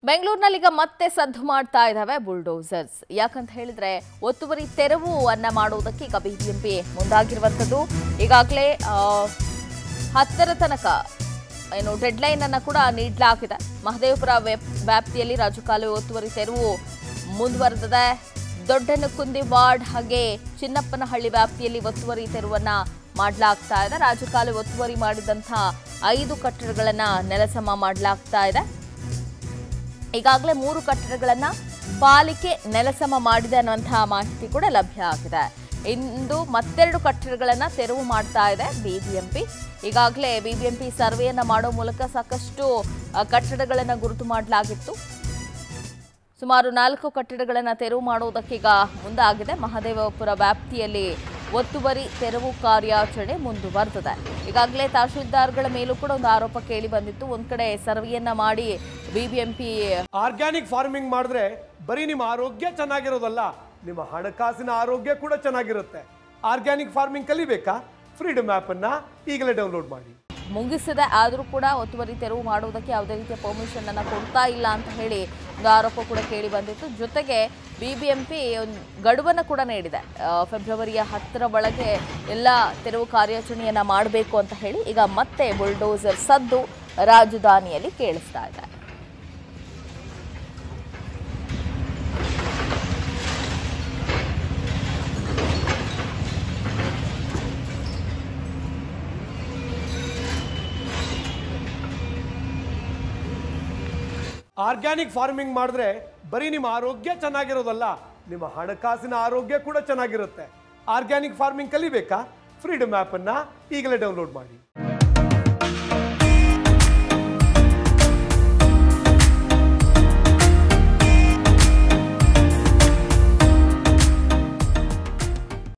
ಬೆಂಗಳೂರಿನಲ್ಲೀಗ ಮತ್ತೆ ಸದ್ದು ಮಾಡ್ತಾ ಇದ್ದಾವೆ ಬುಲ್ಡೋಸರ್ಸ್ ಯಾಕಂತ ಹೇಳಿದ್ರೆ ಒತ್ತುವರಿ ತೆರವು ಅನ್ನ ಮಾಡುವುದಕ್ಕೆ ಈಗ ಬಿಬಿಎಂಪಿ ಮುಂದಾಗಿರುವಂಥದ್ದು ಈಗಾಗಲೇ ಹತ್ತರ ತನಕ ಏನು ಡೆಡ್ಲೈನ್ ಅನ್ನ ಕೂಡ ನೀಡಲಾಗಿದೆ ಮಹದೇವಪುರ ವ್ಯಾಪ್- ವ್ಯಾಪ್ತಿಯಲ್ಲಿ ರಾಜಕಾಲುವೆ ಒತ್ತುವರಿ ತೆರವು ಮುಂದುವರೆದಿದೆ ದೊಡ್ಡನಕುಂದಿ ವಾರ್ಡ್ ಹಾಗೆ ಚಿನ್ನಪ್ಪನಹಳ್ಳಿ ವ್ಯಾಪ್ತಿಯಲ್ಲಿ ಒತ್ತುವರಿ ತೆರವನ್ನ ಮಾಡಲಾಗ್ತಾ ಇದೆ ರಾಜಕಾಲುವೆ ಒತ್ತುವರಿ ಮಾಡಿದಂತಹ ಐದು ಕಟ್ಟಡಗಳನ್ನ ನೆಲಸಮ ಮಾಡಲಾಗ್ತಾ ಇದೆ ಈಗಾಗಲೇ ಮೂರು ಕಟ್ಟಡಗಳನ್ನ ಪಾಲಿಕೆ ನೆಲಸಮ ಮಾಡಿದೆ ಅನ್ನುವಂತಹ ಮಾಹಿತಿ ಕೂಡ ಲಭ್ಯ ಆಗಿದೆ ಇಂದು ಮತ್ತೆರಡು ಕಟ್ಟಡಗಳನ್ನ ತೆರವು ಮಾಡ್ತಾ ಇದೆ ಬಿಬಿಎಂಪಿ ಈಗಾಗಲೇ ಬಿಬಿಎಂಪಿ ಸರ್ವೆಯನ್ನ ಮಾಡೋ ಮೂಲಕ ಸಾಕಷ್ಟು ಆ, ಕಟ್ಟಡಗಳನ್ನ ಗುರುತು ಮಾಡಲಾಗಿತ್ತು ಸುಮಾರು ನಾಲ್ಕು ಕಟ್ಟಡಗಳನ್ನು ತೆರವು ಮಾಡುವುದಕ್ಕೀಗ ಮುಂದಾಗಿದೆ ಮಹದೇವಪುರ ವ್ಯಾಪ್ತಿಯಲ್ಲಿ ಒತ್ತುವರಿ ತೆರವು ಕಾರ್ಯಾಚರಣೆ ಮುಂದುವರೆದಿದೆ ಈಗಾಗಲೇ ತಹಶೀಲ್ದಾರ್ಗಳ ಮೇಲೂ ಕೂಡ ಒಂದು ಆರೋಪ ಕೇಳಿ ಬಂದಿತ್ತು ಒಂದ್ ಕಡೆ ಸರ್ವೆಯನ್ನ ಮಾಡಿ ಬಿಬಿಎಂಪಿ ಆರ್ಗ್ಯಾನಿಕ್ ಫಾರ್ಮಿಂಗ್ ಮಾಡಿದ್ರೆ ಬರೀ ನಿಮ್ಮ ಆರೋಗ್ಯ ಚೆನ್ನಾಗಿರೋದಲ್ಲ ನಿಮ್ಮ ಹಣಕಾಸಿನ ಆರೋಗ್ಯ ಕೂಡ ಚೆನ್ನಾಗಿರುತ್ತೆ ಆರ್ಗ್ಯಾನಿಕ್ ಫಾರ್ಮಿಂಗ್ ಕಲಿಬೇಕಾ ಫ್ರೀಡಮ್ ಆ್ಯಪ್ ಅನ್ನ ಈಗಲೇ ಡೌನ್ಲೋಡ್ ಮಾಡಿ ಮುಗಿಸಿದೆ ಆದರೂ ಕೂಡ ಒತ್ತುವರಿ ತೆರವು ಮಾಡುವುದಕ್ಕೆ ಯಾವುದೇ ರೀತಿಯ ಪರ್ಮಿಷನ್ ಅನ್ನ ಕೊಡ್ತಾ ಇಲ್ಲ ಅಂತ ಹೇಳಿ ಒಂದು ಆರೋಪ ಕೂಡ ಕೇಳಿ ಬಂದಿತ್ತು ಜೊತೆಗೆ ಬಿಬಿಎಂಪಿ ಒಂದು ಗಡುವನ್ನು ಕೂಡ ನೀಡಿದೆ ಆ, ಫೆಬ್ರವರಿಯ ಹತ್ತರ ಒಳಗೆ ಎಲ್ಲ ತೆರವು ಕಾರ್ಯಾಚರಣೆಯನ್ನ ಮಾಡಬೇಕು ಅಂತ ಹೇಳಿ ಈಗ ಮತ್ತೆ ಬುಲ್ಡೋಸರ್ ಸದ್ದು ರಾಜಧಾನಿಯಲ್ಲಿ ಕೇಳಿಸ್ತಾ ಇದೆ ಆರ್ಗ್ಯಾನಿಕ್ ಫಾರ್ಮಿಂಗ್ ಮಾಡಿದ್ರೆ ಬರೀ ನಿಮ್ಮ ಆರೋಗ್ಯ ಚೆನ್ನಾಗಿರೋದಲ್ಲ ನಿಮ್ಮ ಹಣಕಾಸಿನ ಆರೋಗ್ಯ ಕೂಡ ಚೆನ್ನಾಗಿರುತ್ತೆ ಆರ್ಗ್ಯಾನಿಕ್ ಫಾರ್ಮಿಂಗ್ ಕಲಿಬೇಕಾ ಫ್ರೀಡಮ್ ಆ್ಯಪ್ ಅನ್ನ ಈಗಲೇ ಡೌನ್ಲೋಡ್ ಮಾಡಿ